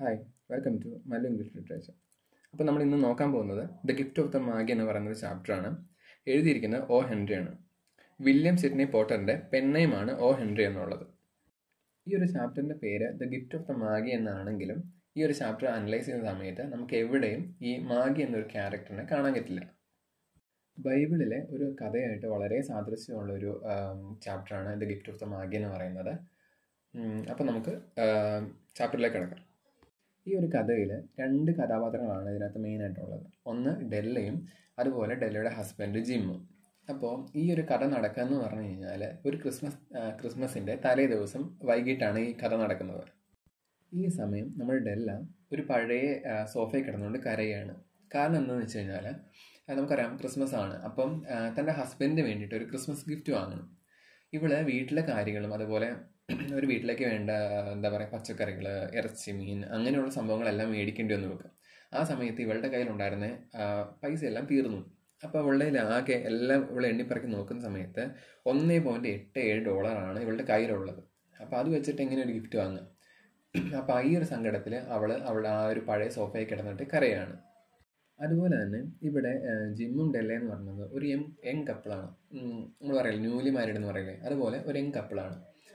hi welcome to Mallu English literature അപ്പോൾ നമ്മൾ ഇന്ന് നോക്കാൻ പോകുന്നത് the gift of the Magi എന്ന് പറയുന്ന ഒരു ചാപ്റ്ററാണ് എഴുതിയിരിക്കുന്നത് ഒ ഹെൻറിയാണ് വില്യം സിഡ്നി പോട്ടറിൻ്റെ പെണ്ണയുമാണ് ഒ ഹെൻറി എന്നുള്ളത് ഈ ഒരു ചാപ്റ്ററിൻ്റെ പേര് the gift of the Magi എന്നാണെങ്കിലും ഈ ഒരു ചാപ്റ്റർ അനലൈസ് ചെയ്യുന്ന സമയത്ത് നമുക്ക് എവിടെയും ഈ മാഗി എന്നൊരു ക്യാരക്ടറിനെ കാണാൻ പറ്റില്ല ബൈബിളിലെ ഒരു കഥയായിട്ട് വളരെ സാദൃശ്യമുള്ള ഒരു ചാപ്റ്ററാണ് the gift of the Magi എന്ന് പറയുന്നത് അപ്പോൾ നമുക്ക് ചാപ്റ്ററിലേക്ക് കിടക്കാം ഈ ഒരു കഥയിൽ രണ്ട് കഥാപാത്രങ്ങളാണ് ഇതിനകത്ത് മെയിനായിട്ടുള്ളത് ഒന്ന് ഡെല്ലയും അതുപോലെ ഡെല്ലയുടെ ഹസ്ബൻഡ് ജിമ്മും അപ്പോൾ ഈ ഒരു കഥ നടക്കുക പറഞ്ഞു കഴിഞ്ഞാൽ ഒരു ക്രിസ്മസ് ക്രിസ്മസിൻ്റെ തലേ ദിവസം വൈകിട്ടാണ് ഈ കഥ നടക്കുന്നത് ഈ സമയം നമ്മൾ ഡെല്ല ഒരു പഴയ സോഫയിൽ കിടന്നുകൊണ്ട് കരയാണ് കാരണം എന്താണെന്ന് വെച്ച് കഴിഞ്ഞാൽ നമുക്കറിയാം ക്രിസ്മസ് ആണ് അപ്പം തൻ്റെ ഹസ്ബൻഡിന് വേണ്ടിയിട്ട് ഒരു ക്രിസ്മസ് ഗിഫ്റ്റ് വാങ്ങണം ഇവള് വീട്ടിലെ കാര്യങ്ങളും അതുപോലെ ഒരു വീട്ടിലേക്ക് വേണ്ട എന്താ പറയുക പച്ചക്കറികൾ ഇറച്ചി മീൻ അങ്ങനെയുള്ള സംഭവങ്ങളെല്ലാം മേടിക്കേണ്ടി വന്നു വെക്കും ആ സമയത്ത് ഇവളുടെ കയ്യിലുണ്ടായിരുന്ന പൈസ എല്ലാം തീർന്നു അപ്പോൾ അവളുടെ ആകെ എല്ലാം ഇവളെ എണ്ണിപ്പറക്കി നോക്കുന്ന സമയത്ത് ഒന്നേ പോയിന്റ് എട്ട് ഏഴ് ഡോളറാണ് ഇവളുടെ കയ്യിലുള്ളത് അപ്പോൾ അത് വെച്ചിട്ട് എങ്ങനെ ഒരു ഗിഫ്റ്റ് വാങ്ങുക അപ്പോൾ ഈ ഒരു സങ്കടത്തിൽ അവൾ അവളുടെ ആ ഒരു പഴയ സോഫയിൽ കിടന്നിട്ട് കരയാണ് അതുപോലെ തന്നെ ഇവിടെ ജിമ്മും ഡെല്ല എന്ന് പറയുന്നത് ഒരു യങ് യങ് കപ്പിളാണ് നമ്മൾ പറയില്ലേ ന്യൂലി മാരീഡ് എന്ന് പറയില്ലേ അതുപോലെ ഒരു യങ് കപ്പിളാണ്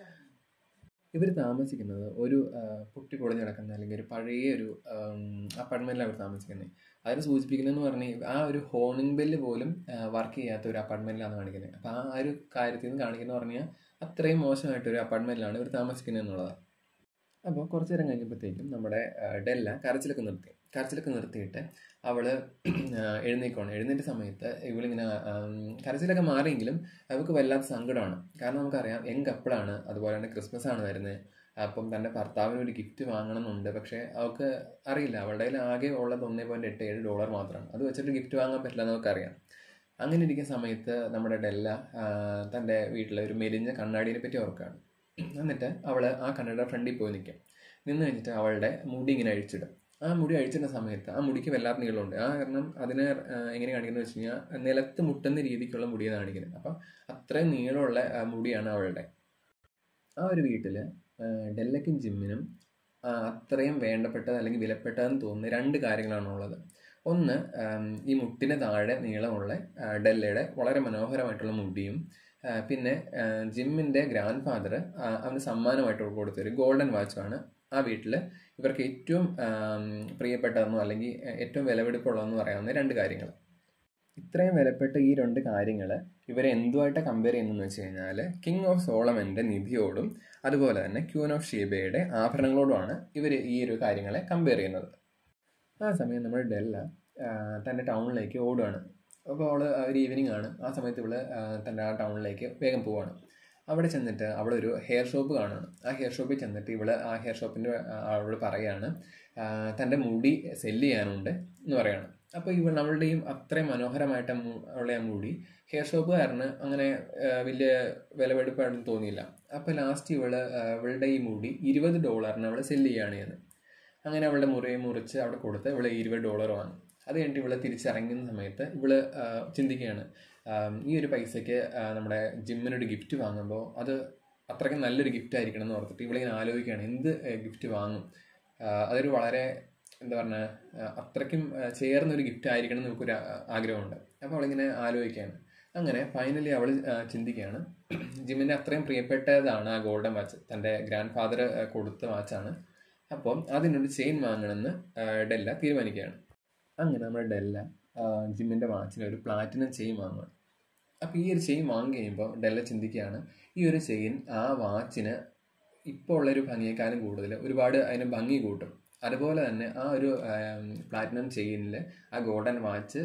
ഇവർ താമസിക്കുന്നത് ഒരു പൊട്ടി പൊളിഞ്ഞ് കിടക്കുന്ന അല്ലെങ്കിൽ ഒരു പഴയ ഒരു അപ്പാർട്ട്മെൻറ്റിലാണ് അവർ താമസിക്കുന്നത് അതിന് സൂചിപ്പിക്കുന്നതെന്ന് പറഞ്ഞാൽ ആ ഒരു ഹോണിംഗ് ബെല്ല് പോലും വർക്ക് ചെയ്യാത്ത ഒരു അപ്പാർട്ട്മെൻറ്റിലാണ് കാണിക്കുന്നത് അപ്പോൾ ആ ഒരു കാര്യത്തിൽ നിന്ന് കാണിക്കുന്ന പറഞ്ഞാൽ അത്രയും മോശമായിട്ടൊരു അപ്പാർട്ട്മെൻറ്റിലാണ് ഇവർ താമസിക്കുന്നത് എന്നുള്ളതാണ് അപ്പോൾ കുറച്ച് നേരം കഴിഞ്ഞപ്പോഴത്തേക്കും നമ്മുടെ ഡെല്ല കരച്ചിലൊക്കെ നിർത്തി കരച്ചിലൊക്കെ നിർത്തിയിട്ട് അവൾ എഴുന്നേക്കണം എഴുന്നേറ്റ സമയത്ത് ഇവളിങ്ങനെ കരച്ചിലൊക്കെ മാറിയെങ്കിലും അവൾക്ക് വല്ലാത്ത സങ്കടമാണ് കാരണം നമുക്കറിയാം യങ് കപ്പിളാണ് അതുപോലെ തന്നെ ക്രിസ്മസ് ആണ് വരുന്നത് അപ്പം തൻ്റെ ഭർത്താവിന് ഒരു ഗിഫ്റ്റ് വാങ്ങണമെന്നുണ്ട് പക്ഷേ അവൾക്ക് അറിയില്ല അവളുടെ കയ്യിൽ ആകെ ഉള്ളത് ഒന്നേ പോയിൻറ്റ് എട്ട് ഏഴ് ഡോളർ മാത്രമാണ് അത് വെച്ചിട്ട് ഗിഫ്റ്റ് വാങ്ങാൻ പറ്റില്ല എന്ന് നമുക്കറിയാം അങ്ങനെ ഇരിക്കുന്ന സമയത്ത് നമ്മുടെ ഡെല്ല തൻ്റെ വീട്ടിലെ ഒരു മെലിഞ്ഞ കണ്ണാടിനെ പറ്റി ഓർക്കുകയാണ് എന്നിട്ട് അവൾ ആ കണ്ണട ഫ്രണ്ടിൽ പോയി നിൽക്കും നിന്ന് കഴിഞ്ഞിട്ട് അവളുടെ മുടി ഇങ്ങനെ അഴിച്ചിടും ആ മുടി അഴിച്ചിടുന്ന സമയത്ത് ആ മുടിക്ക് വല്ലാത്ത നീളമുണ്ട് ആ കാരണം അതിനെ എങ്ങനെ കാണിക്കുന്നത് വെച്ച് കഴിഞ്ഞാൽ നിലത്ത് മുട്ടുന്ന രീതിക്കുള്ള മുടിയാണ് കാണിക്കുന്നത് അപ്പം അത്രയും നീളമുള്ള മുടിയാണ് അവളുടെ ആ ഒരു വീട്ടിൽ ഡെല്ലയ്ക്കും ജിമ്മിനും അത്രയും വേണ്ടപ്പെട്ടത് അല്ലെങ്കിൽ വിലപ്പെട്ടതെന്ന് തോന്നുന്ന രണ്ട് കാര്യങ്ങളാണ് ഉള്ളത് ഒന്ന് ഈ മുട്ടിന് താഴെ നീളമുള്ള ഡെല്ലയുടെ വളരെ മനോഹരമായിട്ടുള്ള മുടിയും പിന്നെ ജിമ്മിൻ്റെ ഗ്രാൻഡ് ഫാദർ അവന് സമ്മാനമായിട്ട് കൊടുത്തൊരു ഗോൾഡൻ വാച്ചാണ് ആ വീട്ടിൽ ഇവർക്ക് ഏറ്റവും പ്രിയപ്പെട്ടതെന്നോ അല്ലെങ്കിൽ ഏറ്റവും വിലപിടിപ്പുള്ളതെന്ന് പറയാവുന്ന രണ്ട് കാര്യങ്ങൾ ഇത്രയും വിലപ്പെട്ട ഈ രണ്ട് കാര്യങ്ങൾ ഇവരെ എന്തുമായിട്ട് കമ്പയർ ചെയ്യുന്നതെന്ന് വെച്ച് കഴിഞ്ഞാൽ കിങ് ഓഫ് സോളമൻ്റെ നിധിയോടും അതുപോലെ തന്നെ ക്യൂൻ ഓഫ് ഷീബയുടെ ആഭരണങ്ങളോടുമാണ് ഇവർ ഈ ഒരു കാര്യങ്ങളെ കമ്പയർ ചെയ്യുന്നത് ആ സമയം നമ്മൾ ഡെല്ല തൻ്റെ ടൗണിലേക്ക് ഓടുകയാണ് അപ്പോൾ അവൾ ഒരു ഈവനിങ് ആണ് ആ സമയത്ത് ഇവള് തൻ്റെ ആ ടൗണിലേക്ക് വേഗം പോവാണ് അവിടെ ചെന്നിട്ട് അവളൊരു ഹെയർ ഷോപ്പ് കാണുകയാണ് ആ ഹെയർ ഷോപ്പിൽ ചെന്നിട്ട് ഇവള് ആ ഹെയർ ഷോപ്പിൻ്റെ അവൾ പറയാണ് തൻ്റെ മുടി സെല്ല് ചെയ്യാനുണ്ട് എന്ന് പറയാണ് അപ്പോൾ ഇവൾ നമ്മളുടെയും അത്രയും മനോഹരമായിട്ട് ഉള്ള ആ മുടി ഹെയർ ഷോപ്പുകാരന് അങ്ങനെ വലിയ വിലവെടുപ്പായിട്ടൊന്നും തോന്നിയില്ല അപ്പോൾ ലാസ്റ്റ് ഇവള് ഇവളുടെ ഈ മുടി ഇരുപത് ഡോളറിന് അവൾ സെല്ല് ചെയ്യുകയാണ് ചെയ്യുന്നത് അങ്ങനെ അവളുടെ മുറിയെ മുറിച്ച് അവിടെ കൊടുത്ത് ഇവള് ഇരുപത് ഡോളർ വാങ്ങും അത് കഴിഞ്ഞിട്ട് ഇവള് തിരിച്ചിറങ്ങുന്ന സമയത്ത് ഇവള് ചിന്തിക്കുകയാണ് ഈ ഒരു പൈസയ്ക്ക് നമ്മുടെ ജിമ്മിനൊരു ഗിഫ്റ്റ് വാങ്ങുമ്പോൾ അത് അത്രയ്ക്ക് നല്ലൊരു ഗിഫ്റ്റ് ആയിരിക്കണം എന്ന് ഓർത്തിട്ട് ഇവളിങ്ങനെ ആലോചിക്കുകയാണ് എന്ത് ഗിഫ്റ്റ് വാങ്ങും അതൊരു വളരെ എന്താ പറഞ്ഞ അത്രയ്ക്കും ചേർന്നൊരു ഗിഫ്റ്റ് ആയിരിക്കണം എന്ന് നമുക്കൊരു ആഗ്രഹമുണ്ട് അപ്പോൾ അവളിങ്ങനെ ആലോചിക്കുകയാണ് അങ്ങനെ ഫൈനലി അവൾ ചിന്തിക്കുകയാണ് ജിമ്മിൻ്റെ അത്രയും പ്രിയപ്പെട്ടതാണ് ആ ഗോൾഡൻ വാച്ച് തൻ്റെ ഗ്രാൻഡ് ഫാദർ കൊടുത്ത വാച്ചാണ് അപ്പം അതിനൊരു ചെയിൻ വാങ്ങണമെന്ന് ഡെല്ല തീരുമാനിക്കുകയാണ് അങ്ങനെ നമ്മുടെ ഡെല്ല ജിമ്മിൻ്റെ വാച്ചിന് ഒരു പ്ലാറ്റിനം ചെയിൻ വാങ്ങുകയാണ് അപ്പോൾ ഈ ഒരു ചെയിൻ വാങ്ങി കഴിയുമ്പോൾ ഡെല്ല ചിന്തിക്കുകയാണ് ഈ ഒരു ചെയിൻ ആ വാച്ചിന് ഇപ്പോൾ ഉള്ളൊരു ഭംഗിയേക്കാളും കൂടുതൽ ഒരുപാട് അതിന് ഭംഗി കൂട്ടും അതുപോലെ തന്നെ ആ ഒരു പ്ലാറ്റിനം ചെയിനിൽ ആ ഗോൾഡൻ വാച്ച്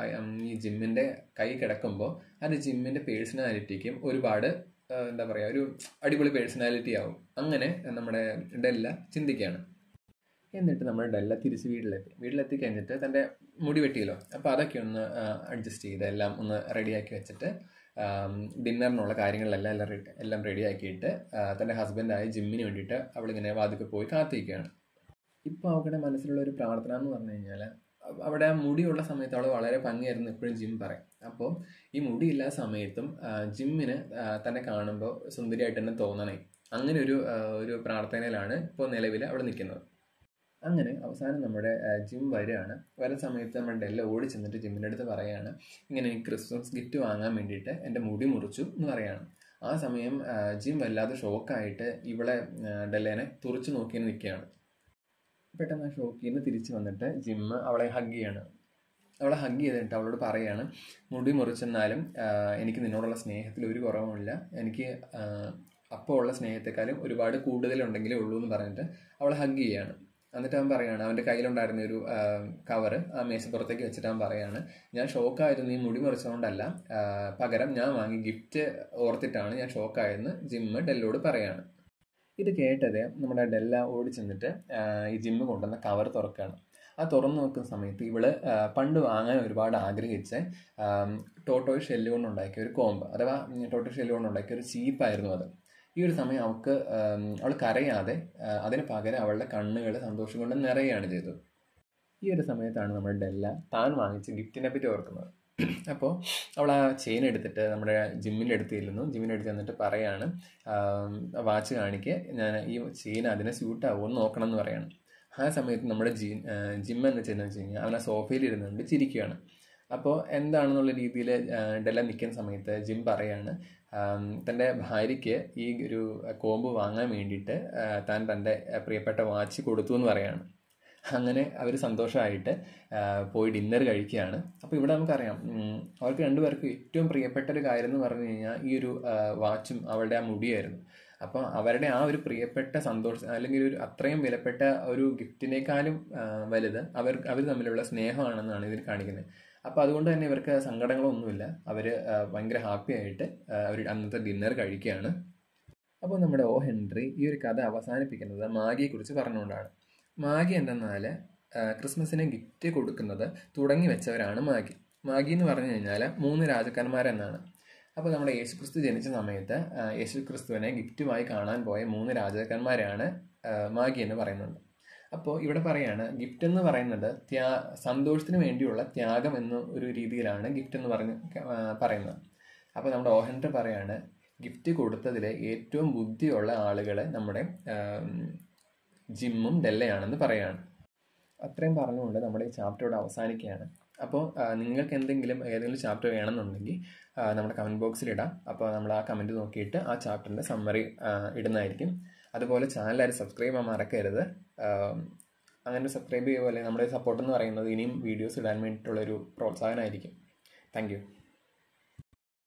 ഈ ജിമ്മിൻ്റെ കൈ കിടക്കുമ്പോൾ അത് ജിമ്മിൻ്റെ പേഴ്സണാലിറ്റിക്കും ഒരുപാട് എന്താ പറയുക ഒരു അടിപൊളി പേഴ്സണാലിറ്റി ആവും അങ്ങനെ നമ്മുടെ ഡെല്ല ചിന്തിക്കുകയാണ് എന്നിട്ട് നമ്മൾ ഡെല്ല തിരിച്ച് വീട്ടിലെത്തി വീട്ടിലെത്തി കഴിഞ്ഞിട്ട് തൻ്റെ മുടി വെട്ടിയല്ലോ അപ്പോൾ അതൊക്കെ ഒന്ന് അഡ്ജസ്റ്റ് ചെയ്ത് എല്ലാം ഒന്ന് റെഡിയാക്കി വെച്ചിട്ട് ഡിന്നറിനുള്ള കാര്യങ്ങളെല്ലാം എല്ലാം എല്ലാം റെഡിയാക്കിയിട്ട് തൻ്റെ ഹസ്ബൻഡായ ജിമ്മിന് വേണ്ടിയിട്ട് അവളിങ്ങനെ വാതിക്കെ പോയി കാത്തിരിക്കുകയാണ് ഇപ്പോൾ അവളുടെ മനസ്സിലുള്ള ഒരു പ്രാർത്ഥന എന്ന് പറഞ്ഞു കഴിഞ്ഞാൽ അവിടെ മുടിയുള്ള സമയത്ത് അവൾ വളരെ ഭംഗിയായിരുന്നു എപ്പോഴും ജിം പറയും അപ്പോൾ ഈ മുടിയില്ലാ സമയത്തും ജിമ്മിന് തന്നെ കാണുമ്പോൾ സുന്ദരിയായിട്ട് തന്നെ തോന്നണേ അങ്ങനെ ഒരു ഒരു പ്രാർത്ഥനയിലാണ് ഇപ്പോൾ നിലവിൽ അവിടെ നിൽക്കുന്നത് അങ്ങനെ അവസാനം നമ്മുടെ ആ, ജിം വരികയാണ് വരുന്ന സമയത്ത് നമ്മുടെ ഡെല്ല ഓടി ചെന്നിട്ട് ജിമ്മിൻ്റെ അടുത്ത് പറയാണ് ഇങ്ങനെ എനിക്ക് ക്രിസ്മസ് ഗിഫ്റ്റ് വാങ്ങാൻ വേണ്ടിയിട്ട് എൻ്റെ മുടി മുറിച്ചു എന്ന് പറയാണ് ആ സമയം ആ, ജിം വല്ലാതെ ഷോക്കായിട്ട് ഇവളെ ആ, ഡെല്ലേനെ തുറച്ചു നോക്കി നിൽക്കുകയാണ് പെട്ടെന്ന് ആ ഷോക്കിൽ നിന്ന് തിരിച്ച് വന്നിട്ട് ജിമ്മ് അവളെ ഹഗ് ചെയ്യാണ് അവളെ ഹഗ് ചെയ്തിട്ട് അവളോട് പറയാണ് മുടി മുറിച്ചെന്നാലും ആ, എനിക്ക് നിന്നോടുള്ള സ്നേഹത്തിൽ ഒരു കുറവുമില്ല എനിക്ക് ആ, അപ്പോൾ ഉള്ള സ്നേഹത്തെക്കാളും ഒരുപാട് കൂടുതലുണ്ടെങ്കിലേ ഉള്ളൂ എന്ന് പറഞ്ഞിട്ട് അവളെ ഹഗ് ചെയ്യാണ് എന്നിട്ട് അവൻ പറയാണ് അവൻ്റെ കയ്യിലുണ്ടായിരുന്ന ഒരു കവറ് ആ മേശപ്പുറത്തേക്ക് വെച്ചിട്ട് അവൻ പറയാണ് ഞാൻ ഷോക്കായിരുന്നു ഈ മുടി മുറിച്ചുകൊണ്ടല്ല ആ, പകരം ഞാൻ വാങ്ങി ഗിഫ്റ്റ് ഓർത്തിട്ടാണ് ഞാൻ ഷോക്കായെന്ന് ജിമ്മ് ഡെല്ലോട് പറയാണ് ഇത് കേട്ടത് നമ്മുടെ ഡെല്ല ഓടി ചെന്നിട്ട് ആ, ഈ ജിമ്മ് കൊണ്ടുവന്ന കവർ തുറക്കുകയാണ് ആ തുറന്നു നോക്കുന്ന സമയത്ത് ഇവള് ആ, പണ്ട് വാങ്ങാൻ ഒരുപാട് ആഗ്രഹിച്ച ടോട്ടോയ് ഷെല്ല് കൊണ്ടുണ്ടാക്കിയ ഒരു കോമ്പ് അഥവാ ടോട്ടോയ് ഷെല്ല് കൊണ്ടുണ്ടാക്കിയ ഒരു ചീപ്പായിരുന്നു അത് ഈ ഒരു സമയം അവൾക്ക് ആം, അവൾ കരയാതെ ആ, അതിന് പകരം അവളുടെ കണ്ണുകൾ സന്തോഷം കൊണ്ട് നിറയുകയാണ് ചെയ്തത് ഈ ഒരു സമയത്താണ് നമ്മുടെ ഡെല്ല താൻ വാങ്ങിച്ച ഗിഫ്റ്റിനെ പറ്റി ഓർക്കുന്നത് അപ്പോൾ അവൾ ആ ചെയിൻ എടുത്തിട്ട് നമ്മുടെ ജിമ്മിൻ്റെ അടുത്ത് ചെല്ലുന്നു ജിമ്മിൻ്റെ അടുത്ത് ചെന്നിട്ട് പറയാണ് വാച്ച് കാണിക്ക് ഞാൻ ഈ ചെയിൻ അതിനെ സ്യൂട്ട് ആവുമെന്ന് നോക്കണം എന്ന് പറയാണ് ആ സമയത്ത് നമ്മുടെ ജി ജിം എന്ന് ചെന്ന് വെച്ച് കഴിഞ്ഞാൽ അവൻ ആ സോഫയിൽ ഇരുന്നുകൊണ്ട് ചിരിക്കുകയാണ് അപ്പോൾ എന്താണെന്നുള്ള രീതിയിൽ ഡെല്ല നിൽക്കുന്ന സമയത്ത് ജിം പറയാണ് ആം, തൻ്റെ ഭാര്യയ്ക്ക് ഈ ഒരു കോമ്പ് വാങ്ങാൻ വേണ്ടിയിട്ട് ആ, താൻ തൻ്റെ പ്രിയപ്പെട്ട വാച്ച് കൊടുത്തു എന്ന് പറയാണ് അങ്ങനെ അവർ സന്തോഷമായിട്ട് ആ, പോയി ഡിന്നർ കഴിക്കുകയാണ് അപ്പോൾ ഇവിടെ നമുക്കറിയാം ഉം, അവർക്ക് രണ്ടുപേർക്കും ഏറ്റവും പ്രിയപ്പെട്ട ഒരു കാര്യം എന്ന് പറഞ്ഞു കഴിഞ്ഞാൽ ഈ ഒരു ആ, വാച്ചും അവളുടെ ആ മുടിയായിരുന്നു അപ്പോൾ അവരുടെ ആ ഒരു പ്രിയപ്പെട്ട സന്തോഷം അല്ലെങ്കിൽ ഒരു അത്രയും വിലപ്പെട്ട ഒരു ഗിഫ്റ്റിനേക്കാളും ആ, വലുത് അവർ അവർ തമ്മിലുള്ള സ്നേഹമാണെന്നാണ് ഇതിൽ കാണിക്കുന്നത് അപ്പോൾ അതുകൊണ്ട് തന്നെ ഇവർക്ക് സങ്കടങ്ങളൊന്നുമില്ല അവർ ഭയങ്കര ഹാപ്പി ആയിട്ട് അവർ അന്നത്തെ ഡിന്നർ കഴിക്കുകയാണ് അപ്പോൾ നമ്മുടെ ഓ ഹെൻറി ഈ ഒരു കഥ അവസാനിപ്പിക്കുന്നത് മാഗിയെക്കുറിച്ച് പറഞ്ഞുകൊണ്ടാണ് മാഗി എന്തെന്നാൽ ക്രിസ്മസിന് ഗിഫ്റ്റ് കൊടുക്കുന്നത് തുടങ്ങി വെച്ചവരാണ് മാഗി മാഗി എന്ന് പറഞ്ഞു കഴിഞ്ഞാൽ മൂന്ന് രാജാക്കന്മാരെന്നാണ് അപ്പോൾ നമ്മുടെ യേശുക്രിസ്തു ജനിച്ച സമയത്ത് ആ, യേശുക്രിസ്തുവിനെ ഗിഫ്റ്റുമായി കാണാൻ പോയ മൂന്ന് രാജാക്കന്മാരാണ് ആ, മാഗി എന്ന് പറയുന്നത് അപ്പോൾ ഇവിടെ പറയാണ് ഗിഫ്റ്റ് എന്ന് പറയുന്നത് ത്യാ സന്തോഷത്തിന് വേണ്ടിയുള്ള ത്യാഗം എന്ന ഒരു രീതിയിലാണ് ഗിഫ്റ്റ് എന്ന് പറഞ്ഞ് ആ, പറയുന്നത് അപ്പോൾ നമ്മുടെ ഓഹൻഡർ പറയാണ് ഗിഫ്റ്റ് കൊടുത്തതിൽ ഏറ്റവും ബുദ്ധിയുള്ള ആളുകൾ നമ്മുടെ ആം, ജിമ്മും ഡെല്ലയാണെന്ന് പറയാണ് അത്രയും പറഞ്ഞുകൊണ്ട് നമ്മുടെ ഈ ചാപ്റ്റർ ഇവിടെ അവസാനിക്കുകയാണ് അപ്പോൾ ആ, നിങ്ങൾക്ക് എന്തെങ്കിലും ഏതെങ്കിലും ചാപ്റ്റർ വേണമെന്നുണ്ടെങ്കിൽ ആ, നമ്മുടെ കമൻറ്റ് ബോക്സിൽ ഇടാം അപ്പോൾ നമ്മൾ ആ കമൻറ്റ് നോക്കിയിട്ട് ആ ചാപ്റ്ററിൻ്റെ സമ്മറി ഇടുന്നതായിരിക്കും അതുപോലെ ചാനൽ ആരും സബ്സ്ക്രൈബ് ചെയ്യാൻ മറക്കരുത് ആ, അങ്ങനെ സബ്സ്ക്രൈബ് ചെയ്യുക അല്ലെങ്കിൽ നമ്മുടെ സപ്പോർട്ട് എന്ന് പറയുന്നത് ഇനിയും വീഡിയോസ് ഇടാൻ വേണ്ടിയിട്ടുള്ളൊരു പ്രോത്സാഹനമായിരിക്കും താങ്ക് യു